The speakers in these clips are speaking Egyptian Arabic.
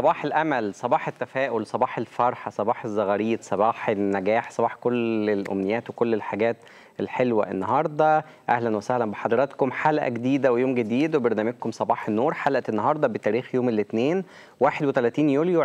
صباح الامل صباح التفاؤل صباح الفرحه صباح الزغاريد صباح النجاح صباح كل الامنيات وكل الحاجات الحلوه النهارده اهلا وسهلا بحضراتكم حلقه جديده ويوم جديد وبرنامجكم صباح النور حلقه النهارده بتاريخ يوم الاثنين 31 يوليو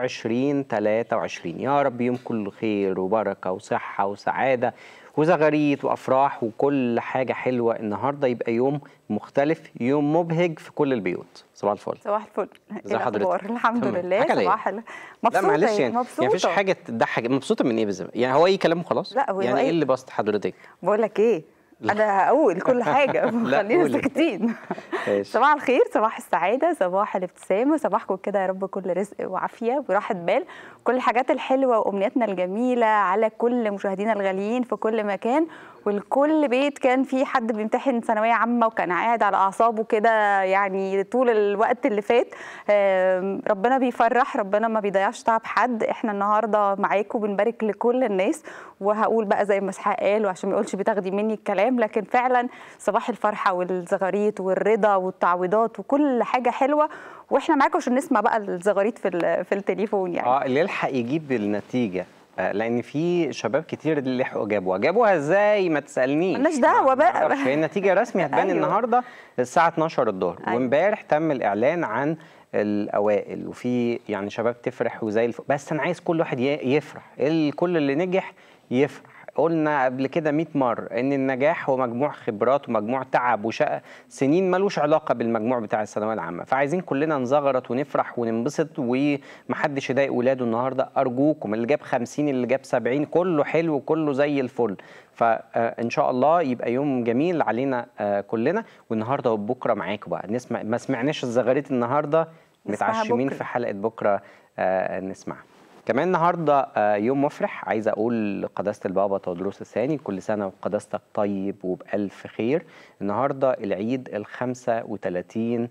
2023 يا رب يوم كله خير وبركه وصحه وسعاده وزغاريد وافراح وكل حاجه حلوه النهارده يبقى يوم مختلف يوم مبهج في كل البيوت صباح الفل صباح الفل ازي إيه حضرتك؟ الأخبار؟ الحمد تمام. لله حكى ليا. صباح ال- لا مبسوطه معلش يعني مبسوطه يعني مفيش حاجه تضحك مبسوطه من ايه بالظبط يعني هو اي كلام وخلاص لا، هو يعني إيه؟ ايه اللي بسط حضرتك بقول لك ايه لا. انا هقول كل حاجه لا، خلينا قولي. ساكتين ماشي. صباح الخير صباح السعاده صباح الابتسامه صباحكم كده يا رب كل رزق وعافيه وراحه بال كل الحاجات الحلوه وامنياتنا الجميله على كل مشاهدينا الغاليين في كل مكان والكل بيت كان في حد بيمتحن ثانويه عامه وكان قاعد على اعصابه كده يعني طول الوقت اللي فات آم، ربنا بيفرح ربنا ما بيضيعش تعب حد احنا النهارده معاكم بنبارك لكل الناس وهقول بقى زي ما اسحاق قال وعشان ما يقولش بتاخدي مني الكلام لكن فعلا صباح الفرحه والزغاريت والرضا والتعويضات وكل حاجه حلوه واحنا معاكم عشان نسمع بقى الزغاريت في ال- في التليفون يعني اه اللي يلحق يجيب النتيجه آه، لان في شباب كتير اللي لحقوا جابوها جابوها ازاي ما تسالنيش ملناش دعوة بقى. معرفش. هي النتيجه رسمي هتبان أيوة. النهارده الساعه 12 الظهر أيوة. وامبارح تم الاعلان عن الاوائل وفي يعني شباب تفرح وزي الف... بس انا عايز كل واحد ي- يفرح الكل اللي نجح يفرح قلنا قبل كده 100 مرة إن النجاح هو مجموع خبرات ومجموع تعب وشقة سنين ملوش علاقة بالمجموع بتاع الثانوية العامة فعايزين كلنا نزغرط ونفرح وننبسط ومحدش يضايق ولاده النهاردة أرجوكم اللي جاب 50 اللي جاب 70 كله حلو وكله زي الفل فإن شاء الله يبقى يوم جميل علينا آه، كلنا والنهاردة وبكرة معاكم بقى نسمع ما سمعناش الزغاريت النهاردة نسمعها متعشمين بكرة. في حلقة بكرة آه، نسمعها كمان النهارده آه، يوم مفرح عايز اقول لقداسه البابا تودروس الثاني كل سنه وقداستك طيب وبالف خير النهارده العيد ال 35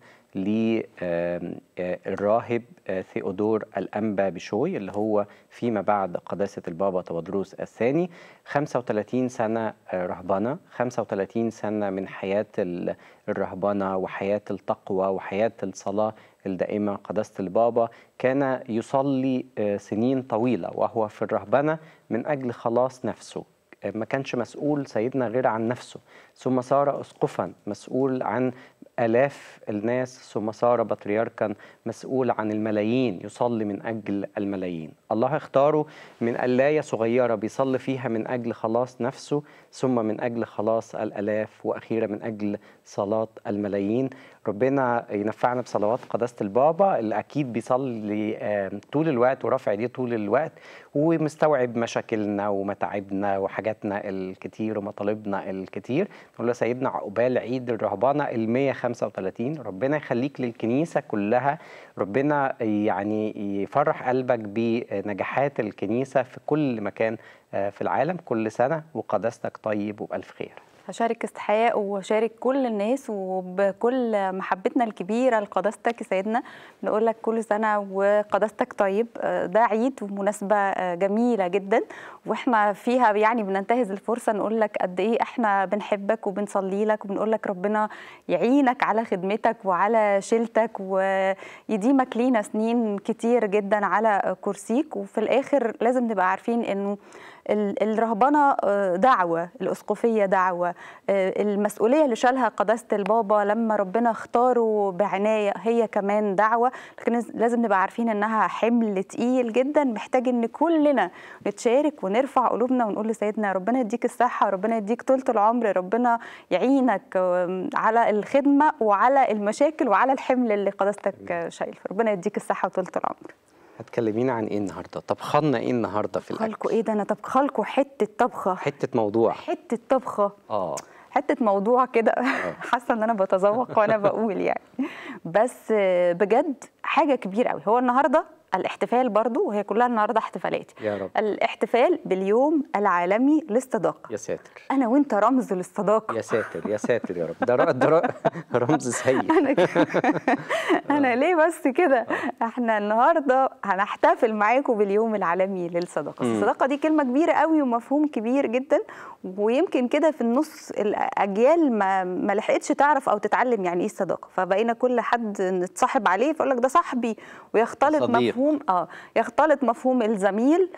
للراهب ثيودور الانبا بشوي اللي هو فيما بعد قداسه البابا تودروس الثاني 35 سنه آه، رهبنه 35 سنه من حياه ال- الرهبنه وحياه التقوى وحياه الصلاه الدائمه قداسه البابا كان يصلي آه، سنين طويله وهو في الرهبنه من اجل خلاص نفسه آه، ما كانش مسؤول سيدنا غير عن نفسه ثم صار اسقفا مسؤول عن آلاف الناس ثم صار بطريركا مسؤول عن الملايين يصلي من أجل الملايين الله اختاره من قلاية صغيرة بيصلي فيها من أجل خلاص نفسه ثم من أجل خلاص الألاف وأخيرا من أجل صلاة الملايين ربنا ينفعنا بصلوات قداسة البابا اللي أكيد بيصلي آه، طول الوقت ورافع ايديه طول الوقت ومستوعب مشاكلنا ومتاعبنا وحاجاتنا الكتير ومطالبنا الكتير نقول له سيدنا عقبال عيد الرهبانة ال 135 ربنا يخليك للكنيسة كلها ربنا يعني يفرح قلبك بنجاحات الكنيسة في كل مكان آه، في العالم كل سنة وقداستك طيب وبألف خير هشارك استحياء وشارك كل الناس وبكل محبتنا الكبيره لقداستك يا سيدنا بنقول لك كل سنه وقداستك طيب آه، ده عيد ومناسبه آه، جميله جدا واحنا فيها يعني بننتهز الفرصه نقول لك قد ايه احنا بنحبك وبنصلي لك وبنقول لك ربنا يعينك على خدمتك وعلى شيلتك ويديمك لينا سنين كتير جدا على كرسيك وفي الاخر لازم نبقى عارفين انه ال- الرهبنه آه، دعوه الاسقفيه دعوه آه، المسؤوليه اللي شالها قداسه البابا لما ربنا اختاره بعنايه هي كمان دعوه لكن لازم نبقى عارفين انها حمل تقيل جدا محتاج ان كلنا نتشارك ونرفع قلوبنا ونقول لسيدنا ربنا يديك الصحه ربنا يديك طولة العمر ربنا يعينك آم، على الخدمه وعلى المشاكل وعلى الحمل اللي قداستك آه، شايل ربنا يديك الصحه وطولة العمر هتكلمينا عن ايه النهارده طبخنا ايه النهارده في الاكل طبخالكوا ايه ده انا طبخالكوا حته طبخه حته موضوع حته طبخه اه حته موضوع كده حاسه ان انا بتذوق وانا بقول يعني بس آه، بجد حاجه كبيره قوي هو النهارده الاحتفال برضو وهي كلها النهارده احتفالات يا رب الاحتفال باليوم العالمي للصداقه يا ساتر انا وانت رمز للصداقه يا ساتر يا ساتر يا رب ده ر- ده ر- رمز سيء انا انا ليه بس كده احنا النهارده هنحتفل معاكم باليوم العالمي للصداقه مم. الصداقه دي كلمه كبيره قوي ومفهوم كبير جدا ويمكن كده في النص الاجيال ما ما لحقتش تعرف او تتعلم يعني ايه الصداقه فبقينا كل حد نتصاحب عليه فيقول لك ده صاحبي ويختلط صديق. مفهوم اه يختلط مفهوم الزميل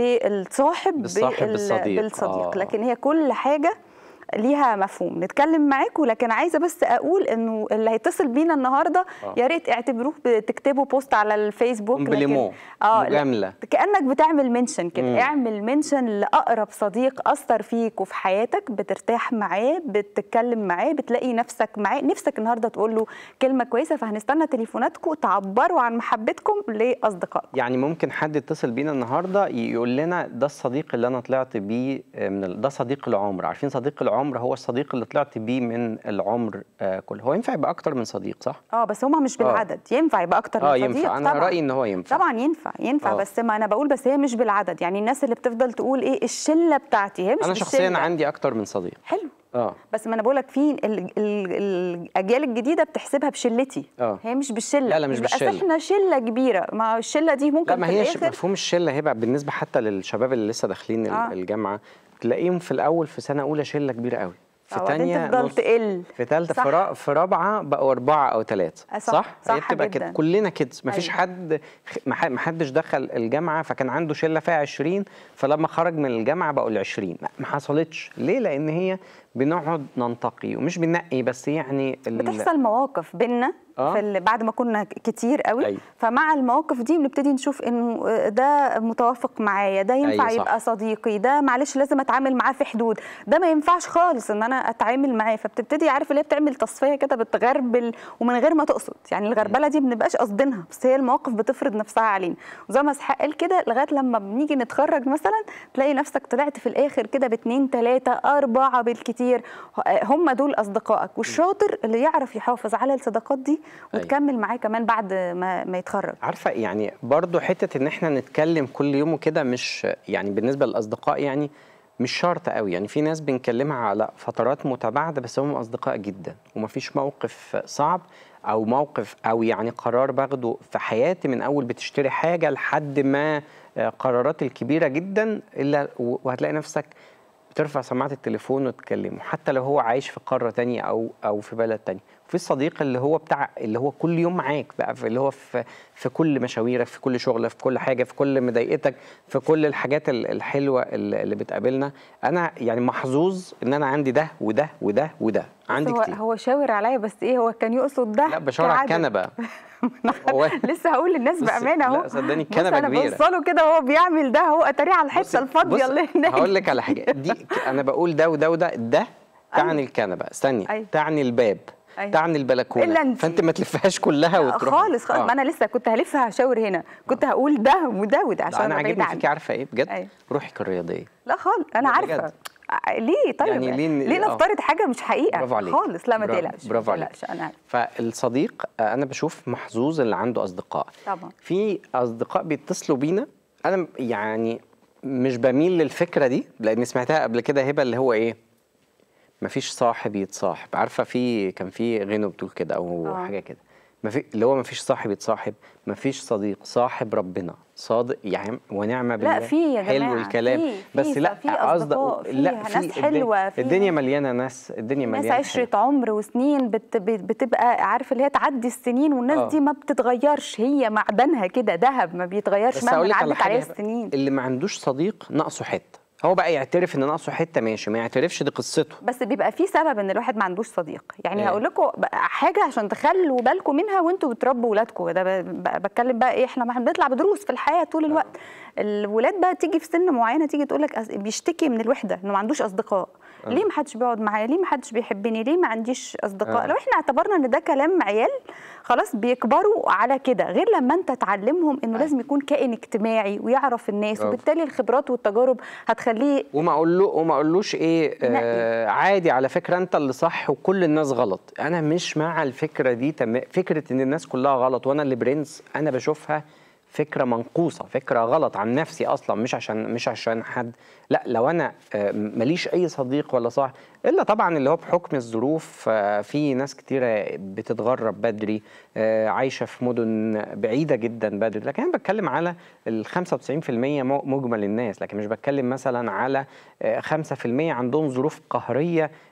بالصاحب بالصاحب بال- بالصديق. بالصديق آه. لكن هي كل حاجه ليها مفهوم نتكلم معاكم لكن عايزه بس اقول انه اللي هيتصل بينا النهارده آه. يا ريت اعتبروه بتكتبوا بوست على الفيسبوك كومبليمون، لا، مجاملة. كانك بتعمل منشن كده مم. اعمل منشن لاقرب صديق اثر فيك وفي حياتك بترتاح معاه بتتكلم معاه بتلاقي نفسك معاه نفسك النهارده تقول له كلمه كويسه فهنستنى تليفوناتكم تعبروا عن محبتكم لاصدقائكم يعني ممكن حد يتصل بينا النهارده يقول لنا ده الصديق اللي انا طلعت بيه من ال... ده صديق العمر عارفين صديق العمر هو الصديق اللي طلعت بيه من العمر آه كله هو ينفع يبقى اكتر من صديق صح اه بس هما مش بالعدد ينفع يبقى اكتر اه من صديق ينفع انا طبعا رايي ان هو ينفع طبعا ينفع ينفع آه. بس ما انا بقول بس هي مش بالعدد يعني الناس اللي بتفضل تقول ايه الشله بتاعتي هي مش انا شخصيا بالشلة. عندي اكتر من صديق حلو اه بس ما انا بقولك في ال- ال- الاجيال الجديده بتحسبها بشلتي آه. هي مش بالشله لا، لا، مش بس بالشلة. احنا شله كبيره ما الشله دي ممكن لا ما في هيش الآخر مفهوم الشله هيبقى بالنسبه حتى للشباب اللي لسه داخلين ال- آه. الجامعه تلاقيهم في الاول في سنه اولى شله كبيره قوي في وبعدين تانية تفضل نص تقل في ثالثه صح. في, را... في رابعه بقوا اربعه او ثلاثه آه، صح، صح هي صح بتبقى جداً. كده كلنا كده مفيش أيوة. حد خ- ما ح- ما حدش دخل الجامعه فكان عنده شله فيها 20 فلما خرج من الجامعه بقوا ال 20 لا، ما حصلتش ليه لان هي بنقعد ننتقي ومش بننقي بس يعني ال- بتحصل مواقف بينا آه. في ال- بعد ما كنا ك- كتير قوي أيوة. فمع المواقف دي بنبتدي نشوف انه ده متوافق معايا ده ينفع أيوة، صح. يبقى صديقي ده معلش لازم اتعامل معاه في حدود ده ما ينفعش خالص ان انا اتعامل معاه فبتبتدي عارف اللي هي بتعمل تصفيه كده بتغربل ومن غير ما تقصد يعني الغربله دي ما بنبقاش قاصدينها بس هي المواقف بتفرض نفسها علينا وزي ما اسحاق قال كده لغايه لما بنيجي نتخرج مثلا تلاقي نفسك طلعت في الاخر كده باتنين تلاته اربعه بالكتير هم دول اصدقائك والشاطر اللي يعرف يحافظ على الصداقات دي أيوة. وتكمل معاه كمان بعد ما, ما يتخرج عارفه يعني برضو حته ان احنا نتكلم كل يوم وكده مش يعني بالنسبه للاصدقاء يعني مش شرط قوي يعني في ناس بنكلمها على فترات متباعده بس هم اصدقاء جدا ومفيش موقف صعب او موقف او يعني قرار باخده في حياتي من اول بتشتري حاجه لحد ما آه، قرارات الكبيره جدا الا و- وهتلاقي نفسك بترفع سماعه التليفون وتكلمه حتى لو هو عايش في قاره تانية او او في بلد تاني وفي الصديق اللي هو بتاع اللي هو كل يوم معاك بقى في اللي هو في في كل مشاويرك في كل شغلك في كل حاجه في كل مضايقتك في كل الحاجات ال- الحلوه اللي اللي بتقابلنا انا يعني محظوظ ان انا عندي ده وده وده وده عندي هو كتير هو شاور عليا بس ايه هو كان يقصد ده لا بشاور على كعدد. الكنبه هو لسه هقول للناس بص- بامانه اهو لا، صدقني بص الكنبة انا كبيرة. بوصله كده وهو بيعمل ده هو اتاريه على الحته بصي- الفاضيه بص، اللي هناك هقول لك على حاجه دي ك- انا بقول ده وده وده ده تعني الكنبه استني أيوة. تعني الباب أيوة. تعني البلكونه إلا أنتي. فانت ما تلفهاش كلها وتروح خالص خالص ما انا لسه كنت هلفها هشاور هنا كنت هقول ده وده وده عشان انا أبقى بعيدة عاجبني عنك. فيكي عارفه ايه بجد أيوة. روحك الرياضيه لا خالص انا لا، عارفه بجد. ع- ليه طيب يعني ليه ن- ليه آه. نفترض حاجه مش حقيقه برافو عليك خالص لا ما برافو- تقلقش برافو ما عليك. تقلقش انا عارفة. فالصديق آه، انا بشوف محظوظ اللي عنده اصدقاء طبعا في اصدقاء بيتصلوا بينا انا م- يعني مش بميل للفكره دي لاني سمعتها قبل كده هبه اللي هو ايه مفيش صاحب يتصاحب عارفه في كان في غنو بتقول كده او آه. حاجه كده ما في اللي هو مفيش صاحب يتصاحب مفيش صديق صاحب ربنا صادق يعني ونعمه بالله في يا حلو جماعة، الكلام في- بس في- لا في قصد أصدقاء، في ناس الد- حلوة، في الدنيا ناس- مليانه ناس الدنيا ناس مليانه عشرة عمر وسنين بت بت- بتبقى عارف اللي هي تعدي السنين والناس آه. دي ما بتتغيرش هي معدنها كده ذهب ما بيتغيرش بس هقول مهما لك على عدت عليه حاجه السنين اللي ما عندوش صديق ناقصه حته هو بقى يعترف ان ناقصه حته ماشي ما يعترفش دي قصته بس بيبقى في سبب ان الواحد ما عندوش صديق يعني إيه؟ هقول لكم حاجه عشان تخلوا بالكم منها وانتوا بتربوا ولادكم ده ب- ب- بتكلم بقى ايه احنا ما بنطلع بدروس في الحياه طول الوقت الولاد بقى تيجي في سن معينه تيجي تقول لك أص- بيشتكي من الوحده انه ما عندوش اصدقاء ليه ما حدش بيقعد معايا ليه ما حدش بيحبني ليه ما عنديش اصدقاء آه. لو احنا اعتبرنا ان ده كلام عيال خلاص بيكبروا على كده غير لما انت تعلمهم انه آه. لازم يكون كائن اجتماعي ويعرف الناس برافو. وبالتالي الخبرات والتجارب هتخليه وما اقول له وما اقولوش ايه آه عادي على فكره انت اللي صح وكل الناس غلط انا مش مع الفكره دي تمام فكره ان الناس كلها غلط وانا اللي برنس انا بشوفها فكره منقوصه فكره غلط عن نفسي اصلا مش عشان مش عشان حد لا لو انا آه، ماليش اي صديق ولا صاحب الا طبعا اللي هو بحكم الظروف آه، في ناس كتيره بتتغرب بدري آه، عايشه في مدن بعيده جدا بدري لكن انا بتكلم على ال 95% مو- مجمل الناس لكن مش بتكلم مثلا على آه، 5% عندهم ظروف قهريه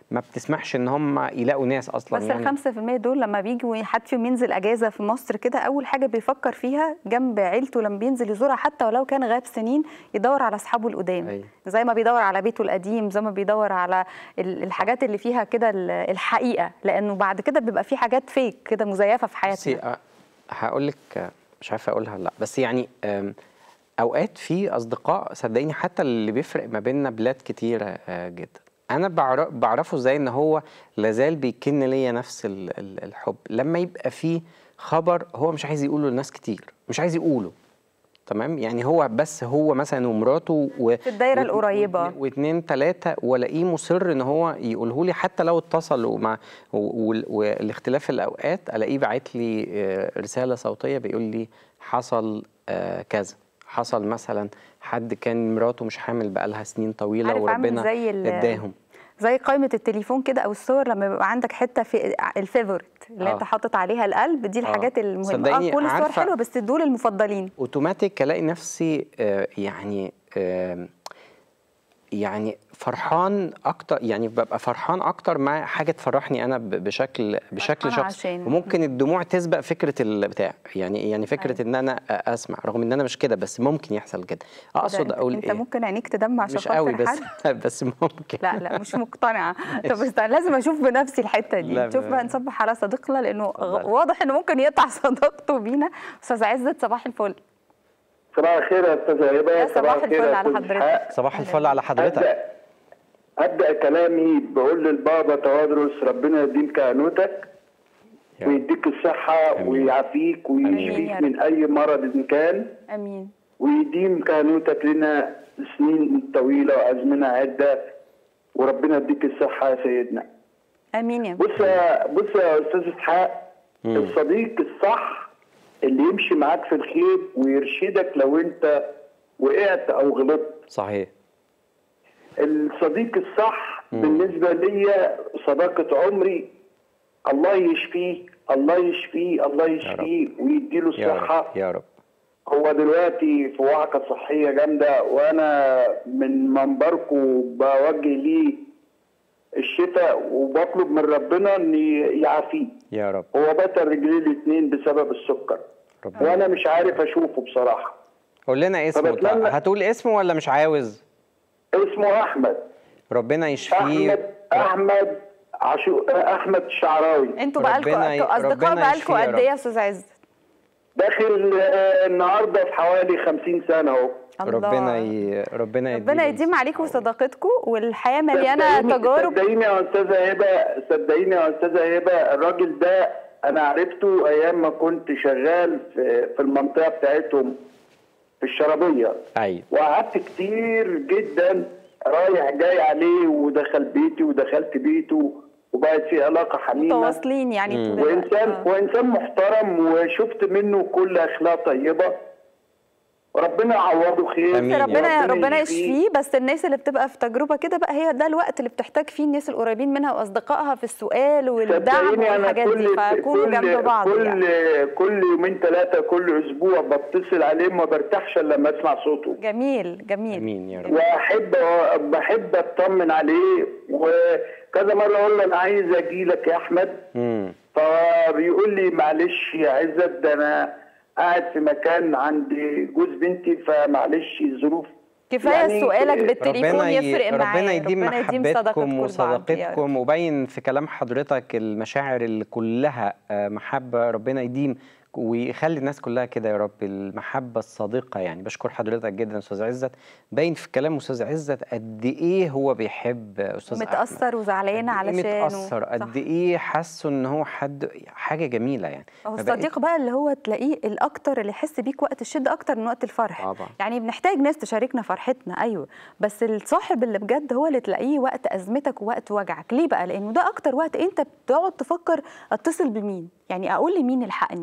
ما بتسمحش ان هم يلاقوا ناس اصلا بس يعني ال 5% دول لما بيجوا حد فيهم ينزل اجازه في مصر كده اول حاجه بيفكر فيها جنب عيلته لما بينزل يزورها حتى ولو كان غاب سنين يدور على اصحابه القدام أيوة. زي ما بيدور على بيته القديم زي ما بيدور على ال- الحاجات اللي فيها كده ال- الحقيقه لانه بعد كده بيبقى في حاجات فيك كده مزيفه في بصي حياتنا أ- هقول لك مش عارفه اقولها ولا لا بس يعني أم، اوقات في اصدقاء صدقيني حتى اللي بيفرق ما بيننا بلاد كتيره آه، جدا انا بعر- بعرفه ازاي ان هو لازال بيكن ليا نفس ال- ال- الحب لما يبقى في خبر هو مش عايز يقوله لناس كتير مش عايز يقوله تمام يعني هو بس هو مثلا ومراته و... في الدايرة و- القريبة. واتنين- واتنين تلاتة والاقيه مصر ان هو يقوله لي حتى لو اتصلوا مع و- وال- والاختلاف الاوقات الاقيه باعت لي آه، رسالة صوتية بيقول لي حصل آه، كذا حصل مثلا حد كان مراته مش حامل بقالها سنين طويلة عارف عامل وربنا زي ال- اداهم زي قائمه التليفون كده او الصور لما يبقى عندك حته في الفيفورت اللي آه. انت حاطط عليها القلب دي الحاجات المهمه صدقيني اه كل الصور عارفة- حلوه بس دول المفضلين اوتوماتيك الاقي نفسي آه، يعني آه، يعني فرحان اكتر يعني ببقى فرحان اكتر مع حاجه تفرحني انا ب- بشكل بشكل فرحانة شخصي عشان. وممكن الدموع تسبق فكره البتاع يعني يعني فكره ان انا اسمع رغم ان انا مش كده بس ممكن يحصل كده ده اقصد انت, اقول انت ايه ممكن عينيك تدمع عشان مش خاطر قوي بس حد بس ممكن لا لا مش مقتنعه طب استنى لازم اشوف بنفسي الحته دي لا، شوف ب- بقى نصبح على صديقنا لانه غ- اتفضلي. واضح انه ممكن يقطع صداقته بينا استاذ عزت صباح الفل صباح الخير يا استاذ هبه يا صباح الفل يا على أستاذ حضرتك. إسحاق. صباح الفل على حضرتك ابدا ابدا كلامي بقول للبابا توادرس ربنا يديم كهنوتك يا رب. ويديك الصحه آمين. ويعافيك آمين ويشفيك يا رب. من اي مرض ان كان امين ويديم كهنوتك لنا سنين طويله وازمنه عده وربنا يديك الصحه يا سيدنا امين يا بص يا بص يا استاذ اسحاق مم. الصديق الصح اللي يمشي معاك في الخير ويرشدك لو انت وقعت او غلطت صحيح الصديق الصح مم. بالنسبه ليا صداقه عمري الله يشفيه الله يشفيه الله يشفيه ويديله يا الصحه رب يا رب هو دلوقتي في وعكه صحيه جامده وانا من منبركم بوجه ليه الشفاء وبطلب من ربنا ان يعافيه يا رب هو بتر رجليه الاثنين بسبب السكر ربنا وانا مش عارف اشوفه بصراحه قول لنا اسمه طب طيب. أتمنى- هتقول اسمه ولا مش عاوز اسمه احمد ربنا يشفيه احمد احمد عشو احمد الشعراوي انتوا ربنا بقالكم ي- اصدقاء ربنا بقالكم يشفيه يا قد رب. ايه يا استاذ عزت داخل آه، النهارده في حوالي 50 سنه اهو ربنا ي... ربنا يديله ربنا يديم عليكم الصحة. صداقتكم والحياه مليانه صدقيني- تجارب صدقيني يا استاذه هبه صدقيني يا استاذه هبه الراجل ده انا عرفته ايام ما كنت شغال في في المنطقه بتاعتهم في الشرابيه ايوه وقعدت كتير جدا رايح جاي عليه ودخل بيتي ودخلت بيته وبقت في علاقه حميمه متواصلين يعني طول الوقت. وانسان آه. وانسان محترم وشفت منه كل اخلاق طيبه ربنا يعوضه خير آمين بس يا ربنا رب. ربنا يشفيه. يشفيه بس الناس اللي بتبقى في تجربه كده بقى هي ده الوقت اللي بتحتاج فيه الناس القريبين منها واصدقائها في السؤال والدعم صدقيني انا والحاجات دي كل فكونوا كل جنب بعض كل يعني. كل يومين ثلاثه كل اسبوع بتصل عليه ما برتاحش الا لما اسمع صوته جميل جميل امين يا رب واحب بحب اطمن عليه وكذا مره اقول له انا عايز اجي لك يا احمد امم فبيقول لي معلش يا عزت ده انا قاعد في مكان عند جوز بنتي فمعلش ظروف كفايه يعني سؤالك بالتليفون ربنا ي... يفرق معاه ربنا يديم صداقتكم محبتكم لبعض يا رب. وصداقتكم وبين في كلام حضرتك المشاعر اللي كلها آه، محبة ربنا يديم ويخلي الناس كلها كده يا رب المحبة الصادقة يعني بشكر حضرتك جدا أستاذ عزت باين في كلام أستاذ عزت قد إيه هو بيحب أستاذ أحمد متاثر وزعلان قد إيه علشانه متأثر صح. قد إيه حاسه إن هو حد حاجة جميلة يعني هو ما بقيت- الصديق بقى اللي هو تلاقيه الاكتر اللي يحس بيك وقت الشده اكتر من وقت الفرح طبعا. يعني بنحتاج ناس تشاركنا فرحتنا ايوه بس الصاحب اللي بجد هو اللي تلاقيه وقت ازمتك ووقت وجعك ليه بقى لانه ده اكتر وقت انت بتقعد تفكر اتصل بمين يعني اقول لمين الحقني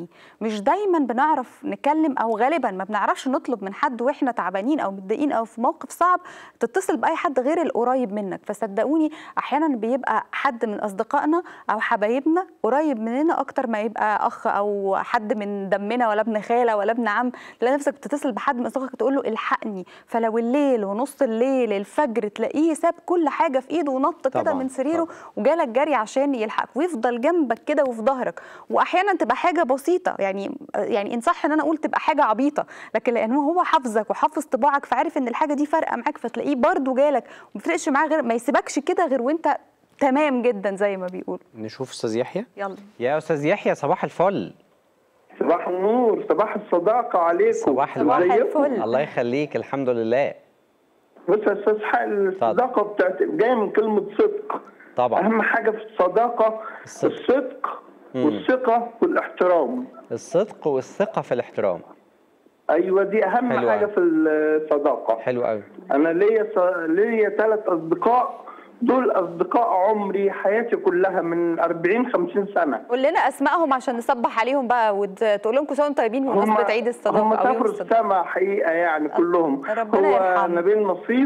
مش دايما بنعرف نتكلم او غالبا ما بنعرفش نطلب من حد واحنا تعبانين او متضايقين او في موقف صعب تتصل باي حد غير القريب منك فصدقوني احيانا بيبقى حد من اصدقائنا او حبايبنا قريب مننا اكتر ما يبقى اخ او حد من دمنا ولا ابن خاله ولا ابن عم تلاقي نفسك بتتصل بحد من اصدقائك تقول له الحقني فلو الليل ونص الليل الفجر تلاقيه ساب كل حاجه في ايده ونط كده طبعاً، من سريره طبعاً. وجالك جري عشان يلحقك ويفضل جنبك كده وفي ظهرك واحيانا تبقى حاجه بسيطه يعني يعني ان صح ان انا اقول تبقى حاجه عبيطه لكن لانه هو حافظك وحافظ طباعك فعارف ان الحاجه دي فارقه معاك فتلاقيه برضو جالك وما بيفرقش معاه غير ما يسيبكش كده غير وانت تمام جدا زي ما بيقولوا نشوف استاذ يحيى يلا يا استاذ يحيى صباح الفل صباح النور صباح الصداقة عليكم صباح صباح الورد الفل. الله يخليك الحمد لله بص يا استاذ حق الصداقة بتاعت جاية من كلمة صدق طبعا أهم حاجة في الصداقة الصدق. الصدق مم. والثقة والاحترام الصدق والثقة في الاحترام أيوة دي أهم حلو حاجة أوي. في الصداقة حلو قوي أنا ليا ص- ليا ثلاث أصدقاء دول أصدقاء عمري حياتي كلها من 40 50 سنة قول لنا اسمائهم عشان نصبح عليهم بقى وتقول لهم كل سنه وانتم طيبين بمناسبه عيد الصداقه هم او يوم سافروا الصداقه السما حقيقة يعني كلهم ربنا هو يرحمه. نبيل نصيف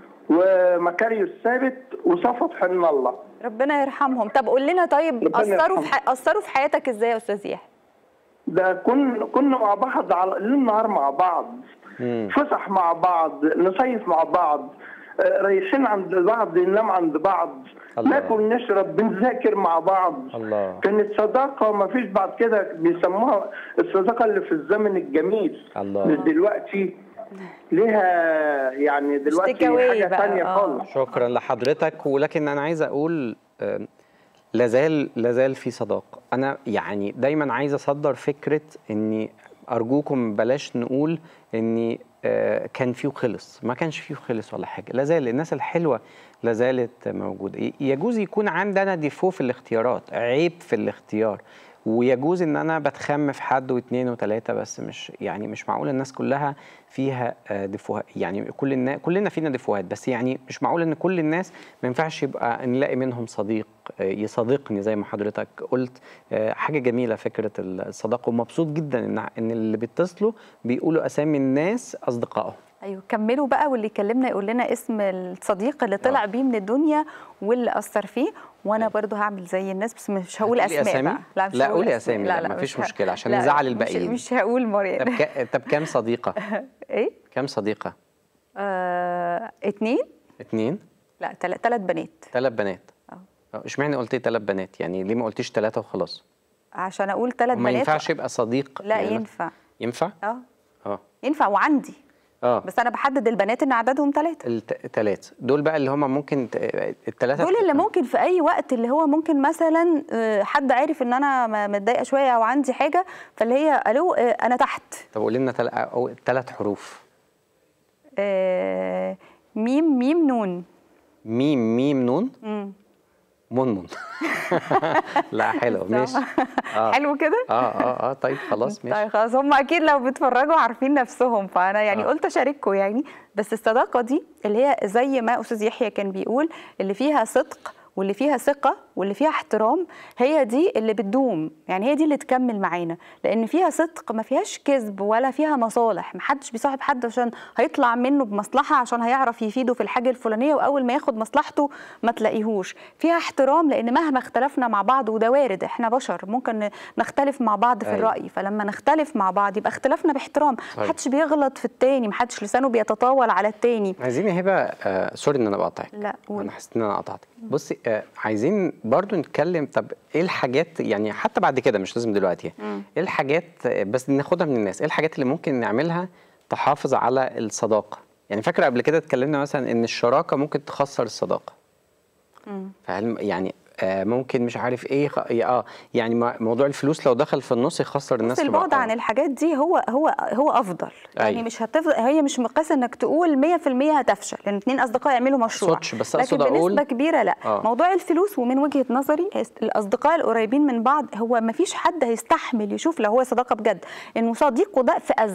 ومكاريو الثابت وصفت حن الله ربنا يرحمهم طب قول لنا طيب ربنا اثروا في يرحمه. ح... اثروا في حياتك ازاي يا استاذ يحيى ده كن كنا مع بعض على ليل نهار مع بعض مم. فسح مع بعض نصيف مع بعض آه، رايحين عند بعض ننام عند بعض الله. ناكل نشرب بنذاكر مع بعض الله كانت صداقة ما فيش بعد كده بيسموها الصداقة اللي في الزمن الجميل الله. مش دلوقتي ليها يعني دلوقتي تكاوي حاجة بقى، تانية آه. خالص شكرا لحضرتك ولكن انا عايز اقول آم، لازال لازال في صداقه انا يعني دايما عايز اصدر فكره اني ارجوكم بلاش نقول اني آه، كان فيه خلص ما كانش فيه خلص ولا حاجه لازال الناس الحلوه لازالت موجوده ي- يجوز يكون عندنا ديفو في الاختيارات عيب في الاختيار ويجوز ان انا بتخم في حد واثنين وثلاثه بس مش يعني مش معقول الناس كلها فيها آه، ديفوهات يعني كل الناس كلنا فينا ديفوهات بس يعني مش معقول ان كل الناس ما ينفعش يبقى نلاقي منهم صديق آه، يصادقني زي ما حضرتك قلت آه، حاجه جميله فكره الصداقه ومبسوط جدا ان ان اللي بيتصلوا بيقولوا اسامي الناس اصدقائهم ايوه كملوا بقى واللي يكلمنا يقول لنا اسم الصديق اللي طلع آه. بيه من الدنيا واللي اثر فيه وانا برضو هعمل زي الناس بس مش هقول هتقولي اسماء أسامي؟ بقى. مش لا، هقول قولي أسماء. أسامي، لا، مفيش مش ه- مشكلة، عشان لا، نزعل مش- الباقيين. مش هقول طب مريم ك... طب كام صديقه ايه كام صديقه آه، اتنين اتنين لا ثلاث بنات ثلاث بنات اه آه، اشمعنى قلتي ثلاث بنات يعني ليه ما قلتيش ثلاثه وخلاص عشان اقول ثلاث وما بنات ينفعش يبقى صديق لا يعني ينفع ينفع اه اه ينفع وعندي اه بس انا بحدد البنات ان عددهم ثلاثه الثلاثه دول بقى اللي هم ممكن الثلاثه دول اللي ممكن في اي وقت اللي هو ممكن مثلا آه، حد عارف ان انا م- متضايقه شويه او عندي حاجه فاللي هي الو آه، انا تحت طب قولي لنا ثلاث حروف آه، ميم ميم نون ميم ميم نون مم. منمن لا حلو ماشي اه حلو كده اه اه اه طيب خلاص ماشي طيب خلاص هم اكيد لو بيتفرجوا عارفين نفسهم فانا يعني آه. قلت اشارككم يعني بس الصداقه دي اللي هي زي ما استاذ يحيى كان بيقول اللي فيها صدق واللي فيها ثقه واللي فيها احترام هي دي اللي بتدوم يعني هي دي اللي تكمل معانا لان فيها صدق ما فيهاش كذب ولا فيها مصالح محدش بيصاحب حد عشان هيطلع منه بمصلحه عشان هيعرف يفيده في الحاجه الفلانيه واول ما ياخد مصلحته ما تلاقيهوش فيها احترام لان مهما اختلفنا مع بعض وده وارد احنا بشر ممكن نختلف مع بعض في أيوة. الراي فلما نختلف مع بعض يبقى اختلافنا باحترام صحيح. محدش بيغلط في التاني محدش لسانه بيتطاول على التاني عايزين يا هبه آه سوري ان انا بقطعك لا قول انا حسيت ان انا قطعتك بصي آه عايزين برضو نتكلم طب ايه الحاجات يعني حتى بعد كده مش لازم دلوقتي مم. ايه الحاجات آه، بس ناخدها من الناس ايه الحاجات اللي ممكن نعملها تحافظ على الصداقه يعني فاكره قبل كده اتكلمنا مثلا ان الشراكه ممكن تخسر الصداقه مم. فهل يعني آه ممكن مش عارف ايه خ... اه يعني ما- موضوع الفلوس لو دخل في النص يخسر الناس بص في بعض. البعد عن الحاجات دي هو هو هو افضل يعني أيوة. مش هتفضل هي مش مقياس انك تقول 100% هتفشل لان اتنين اصدقاء يعملوا مشروع أقصدش، بس لكن أقصد أقول- بنسبه كبيره لا آه. موضوع الفلوس ومن وجهه نظري الاصدقاء القريبين من بعض هو ما فيش حد هيستحمل يشوف لو هو صداقه بجد انه صديقه ده في ازمه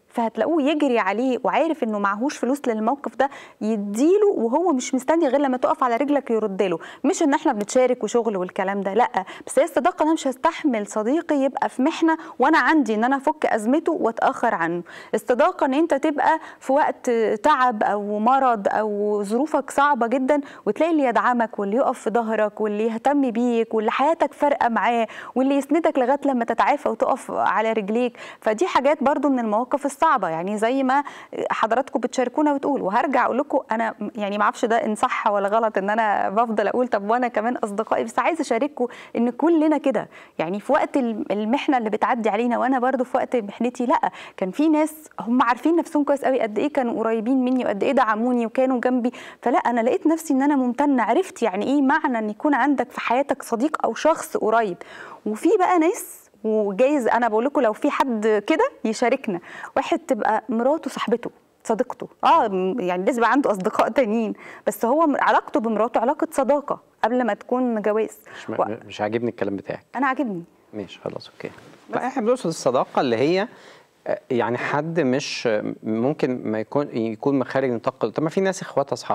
فهتلاقوه يجري عليه وعارف انه معهوش فلوس للموقف ده يديله وهو مش مستني غير لما تقف على رجلك يرد له مش ان احنا بنتشارك وشغل والكلام ده لا بس هي الصداقه انا مش هستحمل صديقي يبقى في محنه وانا عندي ان انا افك ازمته واتاخر عنه الصداقه ان انت تبقى في وقت تعب او مرض او ظروفك صعبه جدا وتلاقي اللي يدعمك واللي يقف في ظهرك واللي يهتم بيك واللي حياتك فارقه معاه واللي يسندك لغايه لما تتعافى وتقف على رجليك فدي حاجات برضو من المواقف الصعبه يعني زي ما حضراتكم بتشاركونا وتقول وهرجع اقول لكم انا يعني ما اعرفش ده ان صح ولا غلط ان انا بفضل اقول طب وانا كمان اصدقائي بس عايزه اشارككم ان كلنا كده يعني في وقت المحنه اللي بتعدي علينا وانا برضو في وقت محنتي لا كان في ناس هم عارفين نفسهم كويس قوي قد ايه كانوا قريبين مني وقد ايه دعموني وكانوا جنبي فلا انا لقيت نفسي ان انا ممتنه عرفت يعني ايه معنى ان يكون عندك في حياتك صديق او شخص قريب وفي بقى ناس وجايز انا بقول لكم لو في حد كده يشاركنا واحد تبقى مراته صاحبته صديقته اه يعني لازم يبقى عنده اصدقاء تانيين بس هو علاقته بمراته علاقه صداقه قبل ما تكون جواز مش, و... مش عاجبني الكلام بتاعك انا عاجبني ماشي خلاص اوكي لا احنا بنقصد الصداقه اللي هي يعني حد مش ممكن ما يكون يكون مخارج نطاق طب ما في ناس اخواتها اصحاب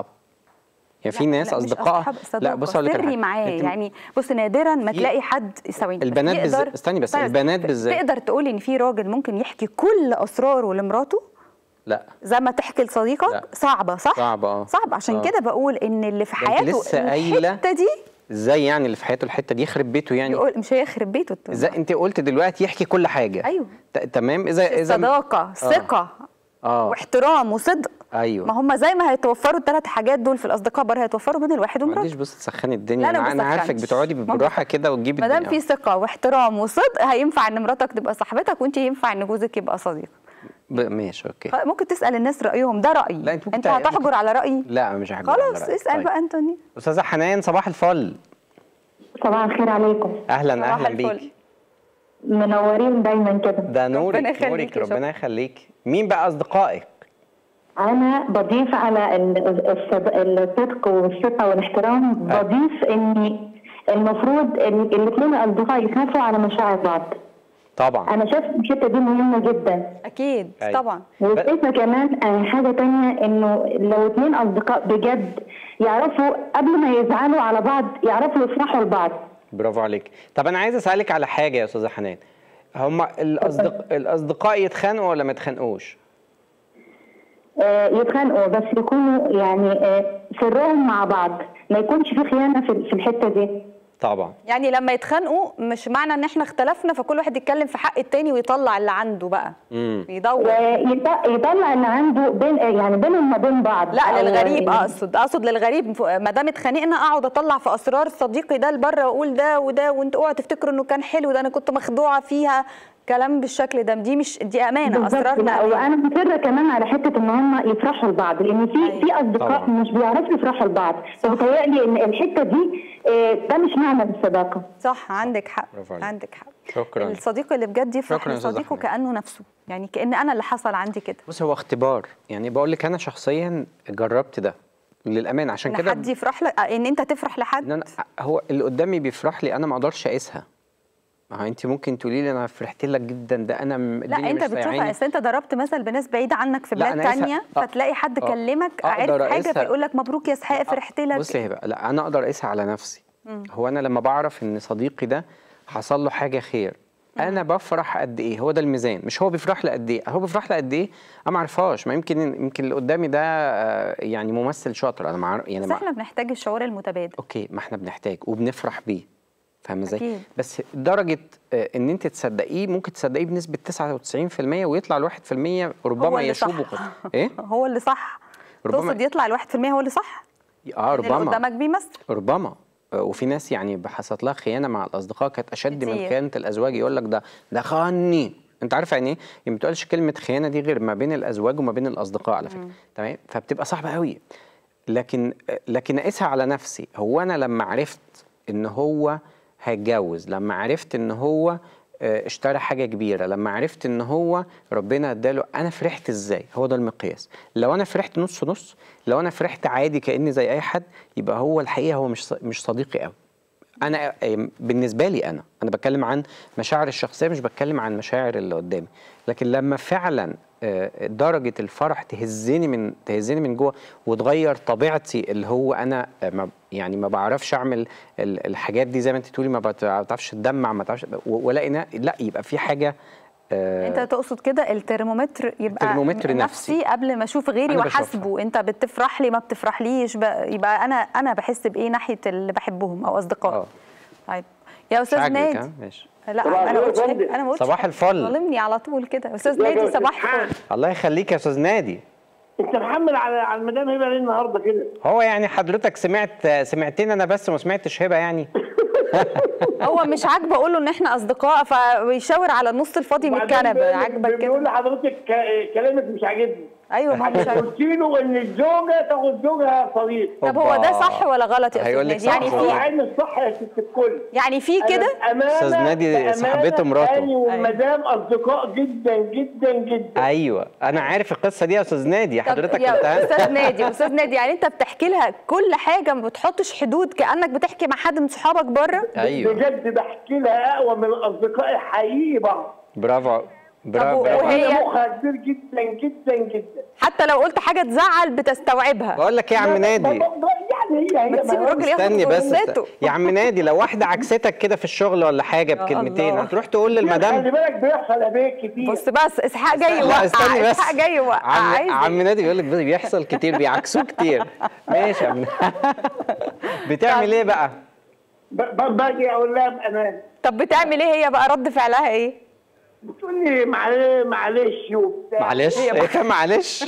يعني في ناس اصدقاء لا بص اقول لك سري معاه يعني بص نادرا ما تلاقي حد ثواني البنات بالذات استني بس البنات بالذات تقدر تقولي ان في راجل ممكن يحكي كل اسراره لمراته لا زي ما تحكي لصديقك لا. صعبه صح صعبه اه صعبه عشان آه. كده بقول ان اللي في ده انت حياته لسه قايلة الحته دي ازاي يعني اللي في حياته الحته دي يخرب بيته يعني يقول مش هيخرب بيته ازاي انت قلت دلوقتي يحكي كل حاجه ايوه ت- تمام اذا اذا صداقه ثقه اه واحترام وصدق ايوه ما هم زي ما هيتوفروا الثلاث حاجات دول في الاصدقاء برضه هيتوفروا بين الواحد ما ومراته عنديش بص تسخني الدنيا لا، لا، انا انا ما عارفك بسخنش. بتقعدي ما بالراحه بسخنش. كده وتجيبي ما دام الدنيا في ثقه واحترام وصدق هينفع ان مراتك تبقى صاحبتك وانت ينفع ان جوزك يبقى صديق ب... ماشي اوكي خ- ممكن تسال الناس رايهم ده رايي لا، أنت ممكن انت تع- هتحجر على رايي لا مش هحب خلاص اسال بقى انتوني استاذه حنان صباح الفل صباح الخير عليكم اهلا صباح اهلا الفل. بيك منورين دايما كده ده نورك ربنا يخليكي، نورك شكرا. ربنا يخليك مين بقى اصدقائك انا بضيف على ال- الصد- الصدق والثقه والاحترام بضيف اني المفروض الاثنين الاصدقاء يخافوا على مشاعر بعض طبعا انا شايف الحته دي مهمه جدا اكيد أيوة. طبعا وشايفه كمان آه، حاجه تانية انه لو اتنين اصدقاء بجد يعرفوا قبل ما يزعلوا على بعض يعرفوا يفرحوا لبعض برافو عليك طب انا عايز اسالك على حاجه يا استاذه حنان هما الاصدق... الاصدقاء يتخانقوا ولا ما يتخانقوش آه، يتخانقوا بس يكونوا يعني آه، سرهم مع بعض ما يكونش في خيانه في في الحته دي طبعا يعني لما يتخانقوا مش معنى ان احنا اختلفنا فكل واحد يتكلم في حق التاني ويطلع اللي عنده بقى امم يدور ويط- يطلع اللي عنده بين يعني بينهم ما بين بعض لا أو- للغريب اقصد اقصد للغريب ما دام اتخانقنا اقعد اطلع في اسرار صديقي ده لبره واقول ده وده وانتوا اوعوا تفتكروا انه كان حلو ده انا كنت مخدوعه فيها كلام بالشكل ده دي مش دي امانه بالظبط اسرار لا وانا مصره كمان على حته ان هم يفرحوا لبعض لان في أيوة. في اصدقاء طبعا. مش بيعرفوا يفرحوا لبعض فبتهيألي ان الحته دي آه، ده مش معنى الصداقه صح عندك حق برافو عليك. عندك حق شكرا الصديق اللي بجد يفرح شكراً يا أستاذة لصديقه حنان. كانه نفسه يعني كان انا اللي حصل عندي كده بص هو اختبار يعني بقول لك انا شخصيا جربت ده للامانه عشان ان كده حد يفرح لك ان انت تفرح ان لحد انا هو اللي قدامي بيفرح لي انا ما اقدرش اقيسها ما هو انت ممكن تقولي لي انا فرحت لك جدا ده انا م- لا الدنيا انت مش بتشوفها سايعاني. اصل انت ضربت مثل بناس بعيده عنك في لا، بلاد أنا قايسها- تانية آه. فتلاقي حد آه. كلمك أقدر عارف حاجه أقيسها. فيقول لك مبروك يا اسحاق فرحت لك بصي هي بقى لا انا اقدر اقيسها على نفسي هو انا لما بعرف ان صديقي ده حصل له حاجه خير انا بفرح قد ايه هو ده الميزان مش هو بيفرح لي قد ايه هو بيفرح لي قد ايه انا ما اعرفهاش ما يمكن يمكن اللي قدامي ده آه، يعني ممثل شاطر انا مع يعني بس مع احنا بنحتاج الشعور المتبادل اوكي ما احنا بنحتاج وبنفرح بيه فاهمه ازاي أكيد. بس درجه آه، ان انت تصدقيه ممكن تصدقيه بنسبه 99% ويطلع ال 1% ربما هو اللي صح. يشوبه ايه هو اللي صح ربما- تقصد يطلع الواحد في المية هو اللي صح اه إن اللي ربما قدامك بيمثل ربما آه، وفي ناس يعني حصلت لها خيانه مع الاصدقاء كانت اشد من كتير. خيانه الازواج يقول لك ده ده خاني انت عارف يعني ايه؟ يعني ما بتقولش كلمه خيانه دي غير ما بين الازواج وما بين الاصدقاء على فكره تمام فبتبقى صعبه قوي لكن آه، لكن اقيسها على نفسي هو انا لما عرفت ان هو هيتجوز لما عرفت ان هو آه، اشترى حاجه كبيره لما عرفت ان هو ربنا اداله انا فرحت ازاي هو ده المقياس لو انا فرحت نص نص لو انا فرحت عادي كاني زي اي حد يبقى هو الحقيقه هو مش ص- مش صديقي قوي انا آه، بالنسبه لي انا انا بتكلم عن مشاعر الشخصيه مش بتكلم عن مشاعر اللي قدامي لكن لما فعلا آه، درجه الفرح تهزني من تهزني من جوه وتغير طبيعتي اللي هو انا آه، ما يعني ما بعرفش اعمل ال- الحاجات دي زي ما انت تقولي ما بت- ما بعرفش تدمع ما تعرفش ولا إن لا يبقى في حاجه آه، انت تقصد كده الترمومتر يبقى الترمومتر م- نفسي. قبل ما اشوف غيري أنا بشوفها. واحاسبه انت بتفرح لي ما بتفرحليش بقى- يبقى انا انا بحس بايه ناحيه اللي بحبهم او اصدقائي اه طيب يا مش استاذ عاجبك نادي ها ماشي لا صباح انا ما الخير قلتش يا حاجة. فندم. انا ما قلتش صباح حاجة. الفل. ظالمني على طول كده استاذ ازيك يا نادي أستاذ صباح حاج؟ الفل الله يخليك يا استاذ نادي انت محمل على على المدام هبه ليه النهارده كده؟ هو يعني حضرتك سمعت سمعتني انا بس وما سمعتش هبه يعني هو مش عاجبه اقول له ان احنا اصدقاء فبيشاور على النص الفاضي من وبعدين الكنبه بيقول- عاجبك بيقول كده لحضرتك ك- كلامك مش عاجبني ايوه ما هو مش عاجبك قلت له ان الزوجه تاخد زوجها صديق طب هو ده أوبا. صح ولا غلط يا استاذ هيقول لك نادي صح يعني هو هو في عين الصح يا ست الكل يعني في كده أستاذ نادي صاحبته مراته. انا والمدام اصدقاء جدا جدا جدا ايوه انا عارف القصه دي يا استاذ نادي طب حضرتك يا قلتها استاذ نادي استاذ نادي يعني انت بتحكي لها كل حاجه ما بتحطش حدود كانك بتحكي مع حد من صحابك بره ايوه بجد بحكي لها اقوى من اصدقائي حقيقي بعض برافو برافو طب برافو. وهي- انا مخها كبير جدا جدا جدا حتى لو قلت حاجه تزعل بتستوعبها بقول لك ايه يا عم نادي يعني هي هي ما تسيب ما- الراجل ياخد استني بس مهمته. است... يا عم نادي لو واحده عكستك كده في الشغل ولا حاجه بكلمتين الله. هتروح تقول خلي للمدام بالك بيحصل ابيات كتير بص بس اسحاق جاي لا يوقع استني بس اسحاق جاي يوقع عم, عايز عم إيه؟ نادي بيقول لك بيحصل كتير بيعكسوه كتير ماشي يا عم بتعمل ايه بقى؟ ب- ب- باجي اقول لها بامان طب بتعمل ايه هي بقى رد فعلها ايه بتقول لي معلش معلش وبتاع معلش هي- ايه فاهم معلش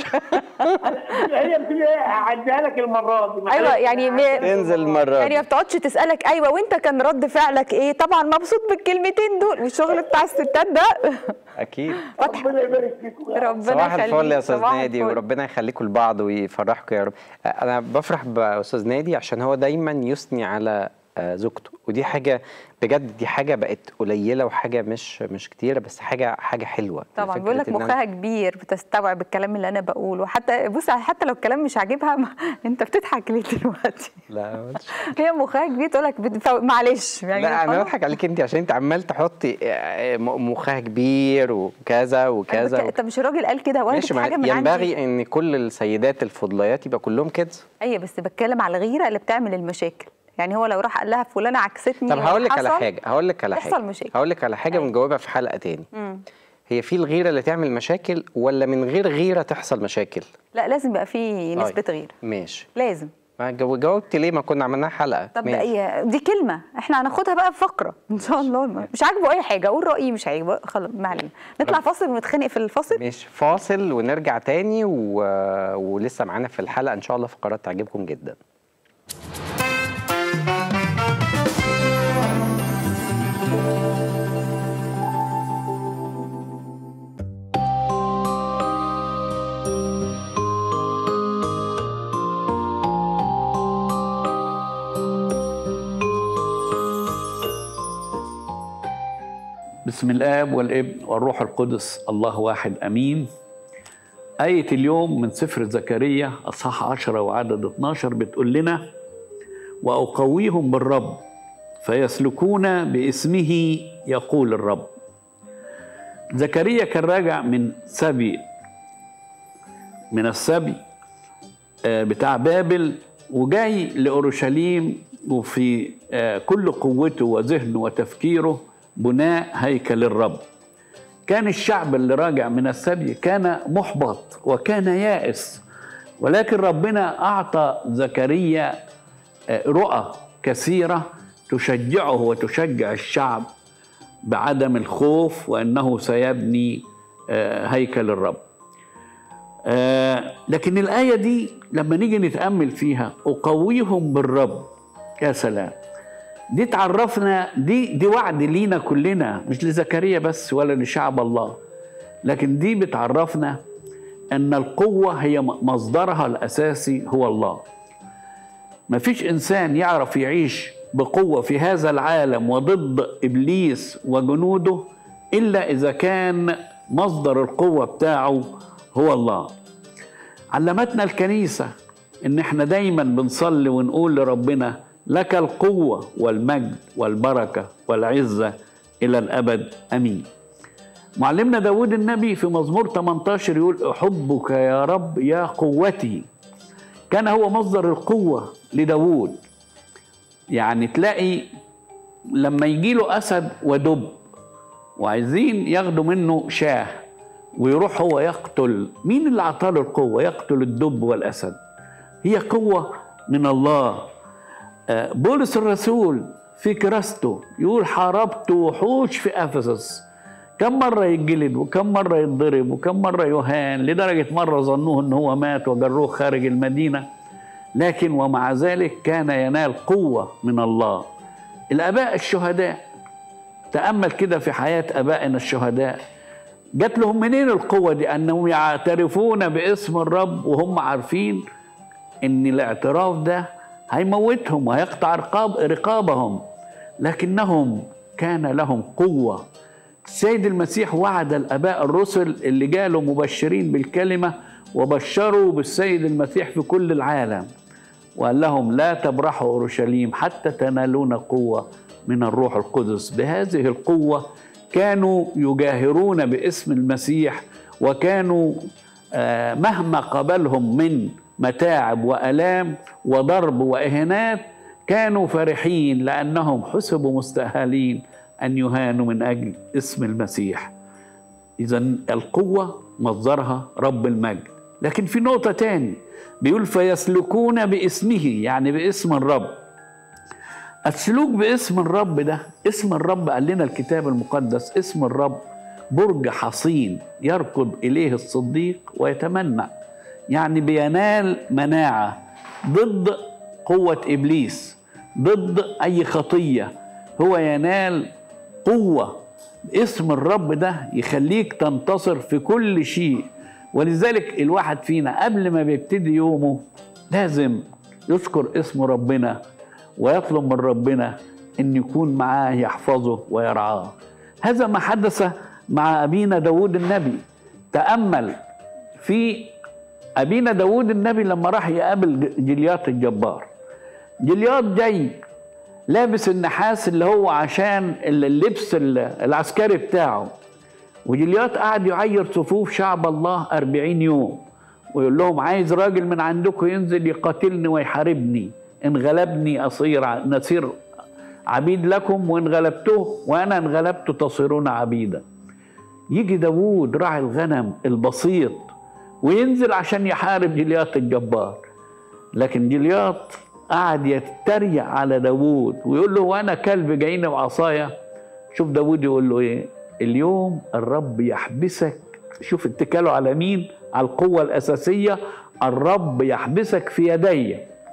هي بتقول لي هعديها لك المره دي معلش. ايوه يعني م... انزل المره يعني ما دي بتقعدش تسالك ايوه وانت كان رد فعلك ايه طبعا مبسوط بالكلمتين دول والشغل بتاع الستات ده اكيد ربنا يبارك فيكم يا رب. ربنا صباح يخليك الفل يا استاذ صباح نادي الفل. وربنا يخليكم لبعض ويفرحكم يا رب انا بفرح باستاذ نادي عشان هو دايما يثني على آه، زوجته ودي حاجه بجد دي حاجه بقت قليله وحاجه مش مش كتيره بس حاجه حاجه حلوه طبعا فكرة بيقول لك إن أنا- مخها كبير بتستوعب الكلام اللي انا بقوله حتى بص حتى لو الكلام مش عاجبها ما... انت بتضحك ليه دلوقتي لا ما قلتش. هي مخها كبير تقول لك بتفو... معلش يعني لا انا خلاص. بضحك عليك انت عشان انت عمال تحطي آه، م- مخها كبير وكذا أنا وكذا بك... طب مش الراجل قال كده وانا ماشي جبت ما حاجه من عندي ينبغي ان كل السيدات الفضليات يبقى كلهم كده ايوه بس بتكلم على الغيره اللي بتعمل المشاكل يعني هو لو راح قال لها فلانه عكستني طب هقول لك على وحصل، حاجه هقول لك على حاجه يحصل مشاكل. هقول لك على حاجه أيوة. ونجاوبها في حلقه تاني مم. هي في الغيره اللي تعمل مشاكل ولا من غير غيره تحصل مشاكل لا لازم يبقى في نسبه طيب. غيره ماشي لازم ما جو- جاوبت ليه ما كنا عملناها حلقه طب ده ماشي. ايه دي كلمه احنا هناخدها بقى في فقره ان شاء الله مش عاجبه اي حاجه اقول رايي مش عاجبه خلاص ما علينا نطلع فاصل ونتخانق في الفاصل ماشي فاصل ونرجع تاني و... ولسه معانا في الحلقه ان شاء الله فقرات تعجبكم جدا بسم الآب والابن والروح القدس الله واحد أمين آية اليوم من سفر زكريا أصحاح 10 وعدد 12 بتقول لنا وأقويهم بالرب فيسلكون باسمه يقول الرب زكريا كان راجع من سبي من السبي آه، بتاع بابل وجاي لأورشليم وفي آه، كل قوته وذهنه وتفكيره بناء هيكل الرب كان الشعب اللي راجع من السبي كان محبط وكان يائس ولكن ربنا أعطى زكريا آه، رؤى كثيرة تشجعه وتشجع الشعب بعدم الخوف وأنه سيبني آه، هيكل الرب آه، لكن الآية دي لما نيجي نتأمل فيها أقويهم بالرب يا سلام دي تعرفنا دي دي وعد لينا كلنا مش لزكريا بس ولا لشعب الله لكن دي بتعرفنا أن القوة هي مصدرها الأساسي هو الله مفيش إنسان يعرف يعيش بقوة في هذا العالم وضد إبليس وجنوده إلا إذا كان مصدر القوة بتاعه هو الله علمتنا الكنيسة إن إحنا دايما بنصلي ونقول لربنا لك القوة والمجد والبركة والعزة إلى الأبد أمين معلمنا داود النبي في مزمور 18 يقول أحبك يا رب يا قوتي كان هو مصدر القوة لداود يعني تلاقي لما يجي له أسد ودب وعايزين ياخدوا منه شاه ويروح هو يقتل مين اللي عطاله القوة يقتل الدب والأسد هي قوة من الله آه، بولس الرسول في كراسته يقول حاربت وحوش في أفسس كم مرة يتجلد وكم مرة يتضرب وكم مرة يهان لدرجة مرة ظنوه ان هو مات وجروه خارج المدينة لكن ومع ذلك كان ينال قوة من الله الآباء الشهداء تأمل كده في حياة آبائنا الشهداء جات لهم منين القوة دي أنهم يعترفون باسم الرب وهم عارفين أن الاعتراف ده هيموتهم وهيقطع رقاب رقابهم لكنهم كان لهم قوة السيد المسيح وعد الآباء الرسل اللي جالوا مبشرين بالكلمة وبشروا بالسيد المسيح في كل العالم وقال لهم لا تبرحوا أورشليم حتى تنالون قوة من الروح القدس بهذه القوة كانوا يجاهرون باسم المسيح وكانوا آه، مهما قبلهم من متاعب وآلام وضرب وإهانات كانوا فرحين لأنهم حسبوا مستأهلين أن يهانوا من أجل اسم المسيح إذا القوة مصدرها رب المجد لكن في نقطة تاني بيقول فيسلكون باسمه يعني باسم الرب السلوك باسم الرب ده اسم الرب قال لنا الكتاب المقدس اسم الرب برج حصين يركض إليه الصديق ويتمنى يعني بينال مناعة ضد قوة إبليس ضد أي خطية هو ينال قوة اسم الرب ده يخليك تنتصر في كل شيء ولذلك الواحد فينا قبل ما بيبتدي يومه لازم يذكر اسم ربنا ويطلب من ربنا ان يكون معاه يحفظه ويرعاه هذا ما حدث مع ابينا داود النبي تامل في ابينا داود النبي لما راح يقابل جليات الجبار جليات جاي لابس النحاس اللي هو عشان اللبس العسكري بتاعه وجليات قعد يعير صفوف شعب الله أربعين يوم ويقول لهم عايز راجل من عندكم ينزل يقاتلني ويحاربني إن غلبني أصير نصير عبيد لكم وإن غلبته وأنا إن غلبت تصيرون عبيدا يجي داوود راعي الغنم البسيط وينزل عشان يحارب جليات الجبار لكن جليات قعد يتريق على داوود ويقول له وانا كلب جايني بعصايا شوف داوود يقول له ايه اليوم الرب يحبسك شوف اتكاله على مين على القوة الأساسية الرب يحبسك في يدي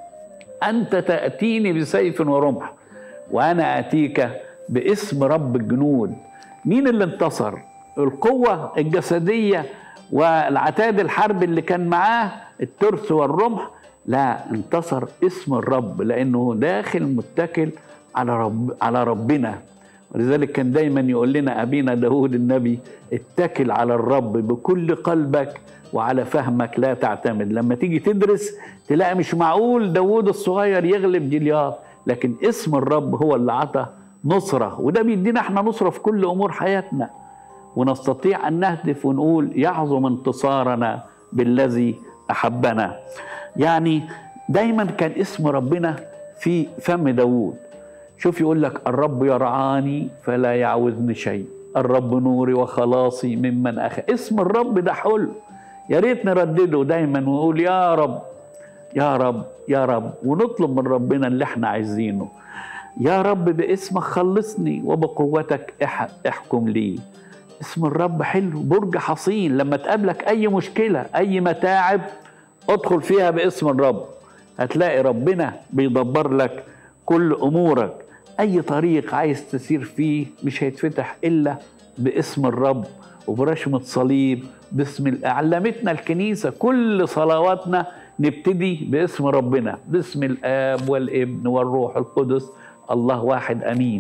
أنت تأتيني بسيف ورمح وأنا أتيك باسم رب الجنود مين اللي انتصر القوة الجسدية والعتاد الحرب اللي كان معاه الترس والرمح لا انتصر اسم الرب لانه داخل متكل على رب على ربنا ولذلك كان دايما يقول لنا ابينا داود النبي اتكل على الرب بكل قلبك وعلى فهمك لا تعتمد لما تيجي تدرس تلاقي مش معقول داود الصغير يغلب جليات لكن اسم الرب هو اللي عطى نصرة وده بيدينا احنا نصرة في كل أمور حياتنا ونستطيع أن نهتف ونقول يعظم انتصارنا بالذي أحبنا يعني دايما كان اسم ربنا في فم داوود شوف يقول لك الرب يرعاني فلا يعوزني شيء الرب نوري وخلاصي ممن أخي اسم الرب ده حلو يا ريت نردده دايما ونقول يا رب يا رب يا رب ونطلب من ربنا اللي احنا عايزينه يا رب باسمك خلصني وبقوتك احكم لي اسم الرب حلو برج حصين لما تقابلك اي مشكله اي متاعب ادخل فيها باسم الرب هتلاقي ربنا بيدبر لك كل امورك اي طريق عايز تسير فيه مش هيتفتح الا باسم الرب وبرشمة صليب باسم علمتنا الكنيسة كل صلواتنا نبتدي باسم ربنا باسم الآب والابن والروح القدس الله واحد أمين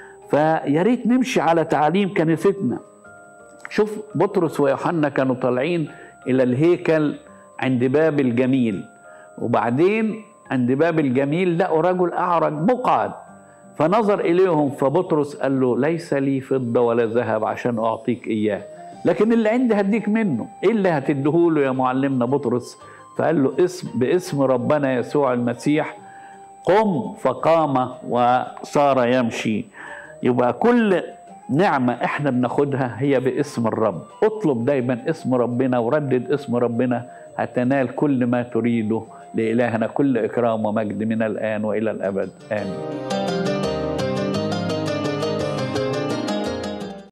فيا ريت نمشي على تعاليم كنيستنا شوف بطرس ويوحنا كانوا طالعين إلى الهيكل عند باب الجميل وبعدين عند باب الجميل لقوا رجل أعرج مقعد فنظر إليهم فبطرس قال له ليس لي فضة ولا ذهب عشان أعطيك إياه لكن اللي عندي هديك منه إيه اللي هتديهوله يا معلمنا بطرس فقال له اسم باسم ربنا يسوع المسيح قم فقام وصار يمشي يبقى كل نعمة احنا بناخدها هي باسم الرب اطلب دايما اسم ربنا وردد اسم ربنا هتنال كل ما تريده لإلهنا كل إكرام ومجد من الآن وإلى الأبد آمين